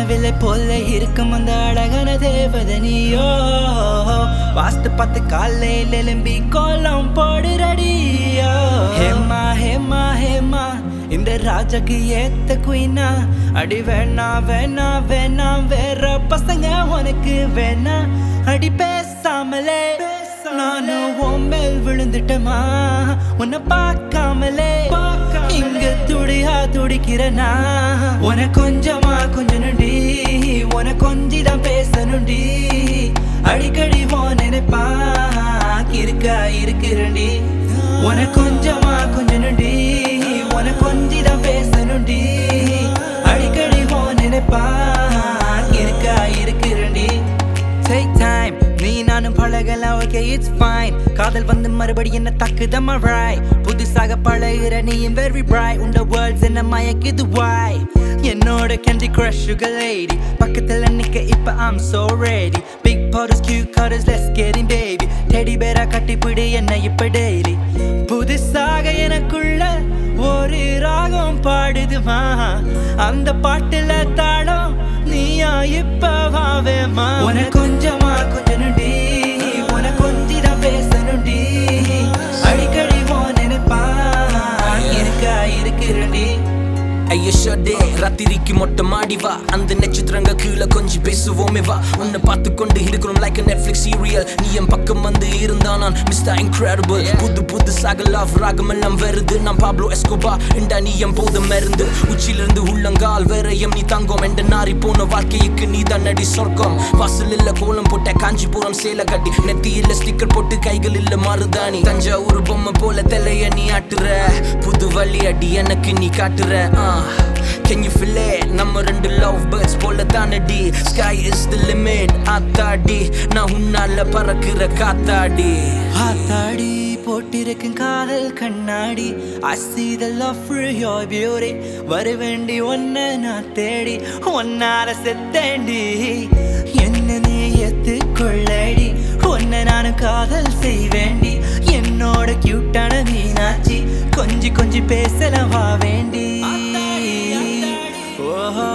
வானவில்லை போல இருக்கும் அந்த அழகான தேவதனியோ வாஸ்து பார்த்து காலையில் எலும்பி கோலம் போடுறடியோ ஹேமா ஹேமா ஹேமா இந்த ராஜாக்கு ஏத்த குயினா அடி வேணா வேணா வேணா வேற பசங்க உனக்கு வேணா அடி பேசாமலே நானும் உன் மேல் விழுந்துட்டமா உன்னை பார்க்காமலே இங்க துடியா துடிக்கிறனா உன கொஞ்சமா கொஞ்சனுண்டி உன கொஞ்சிதான் பேசணுண்டி அடிக்கடி உன் நினைப்பா இருக்கா இருக்கிறண்டி உன கொஞ்சமா கொஞ்சனுண்டி உன கொஞ்சிதான் பேசணுண்டி அடிக்கடி உன் நினைப்பா இருக்கா இருக்கிறண்டி Take time நீ நானும் பழகலாம் ஓகே இட்ஸ் ஃபைன் காதல் வந்து மறுபடி என்ன தாக்குதம்மா right புதுசாக பழகுற நீயும் வெரி bright உண்ட வேர்ட்ஸ் என்ன மயக்குது why என்னோட கேண்டி crush sugar lady பக்கத்துல நிக்க இப்ப I'm so ready big powders cute cutters let's get in baby teddy பேரா கட்டிப்பிடி என்ன இப்ப daily புதுசாக எனக்குள்ள ஒரு ராகம் பாடுதுமா அந்த பாட்டுல தாளம் நீயா இப்ப வாவேமா உன கொஞ்சமா கொஞ்சனுண்டி உன கொஞ்சிதான் பேசணுண்டி அடிக்கடி உன் நினைப்பா இருக்கா இருக்கிறண்டி ஐயோ ஷடே ராத்திரிக்கு மொட்டை மாடி வா அந்த நட்சத்திரங்க கீழே கொஞ்சம் பேசுவோமே வா உன்னை பார்த்து கொண்டு இருக்கிறோம் லைக் நெட்ஃபிளிக்ஸ் சீரியல் நீ என் பக்கம் வந்து இருந்தா நான் மிஸ்டர் இன்க்ரெடிபிள் புது புது சாக லவ் ராகம் எல்லாம் வருது நான் பாப்லோ எஸ்கோபா இண்டா நீ என் போத மருந்து உச்சிலிருந்து உள்ளங்கால் வேறையம் நீ தங்கம் என்ற நாரி போன வாழ்க்கைக்கு நீ தான் நடி சொர்க்கம் வாசல் இல்ல கோலம் போட்ட காஞ்சிபுரம் சேலை கட்டி நெத்தி இல்ல ஸ்டிக்கர் போட்டு கைகள் இல்ல மாறுதானி தஞ்சாவூர் பொம்மை போல தெலைய நீ ஆட்டுற புது வழி அடி எனக்கு நீ காட்டுற ஆ Can you feel it? நம்ம ரெண்டு லவ் பேர்ட்ஸ் போல தானடி ஸ்கை இஸ் தி லிமிட் ஆத்தாடி நான் உன்னால பறக்கிற காத்தாடி ஆத்தாடி போட்டிருக்கும் காதல் கண்ணாடி I see the love for your beauty வர வேண்டி ஒன்ன நான் தேடி ஒன்னால செத்தேண்டி என்ன நீ ஏத்துக்கொள்ளடி ஒன்ன நான் காதல் செய்வேண்டி என்னோட கியூட்டான மீனாச்சி கொஞ்சி கொஞ்சி பேசலாம் வா வேண்டி ஓஹோ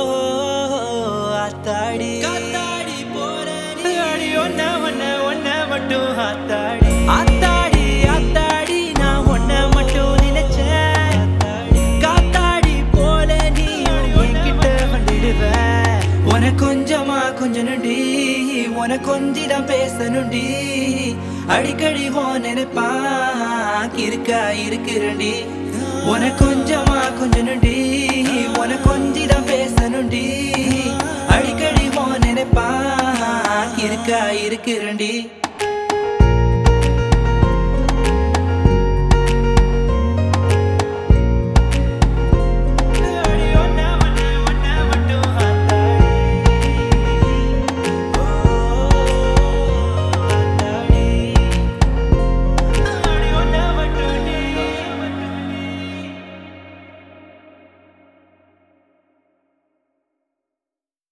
ஆத்தாடி காத்தாடி போறேன் அடி ஒன்ன ஒன்ன ஒன்ன மட்டும் ஆத்தாடி ஆத்தாடி ஆத்தாடி நான் ஒன்ன மட்டும் நினைச்சேன் காத்தாடி போல நீ என்கிட்ட வந்துடுவ உன கொஞ்சமா கொஞ்சனுண்டி உன கொஞ்சிதான் பேசணுண்டி அடிக்கடி உன் நினைப்பா இருக்கா இருக்கிறண்டி உன கொஞ்சமா கொஞ்சனுண்டி உன கொஞ்சிதான் பேசணுண்டி அடிக்கடி உன் நினைப்பா இருக்கா இருக்கிறண்டி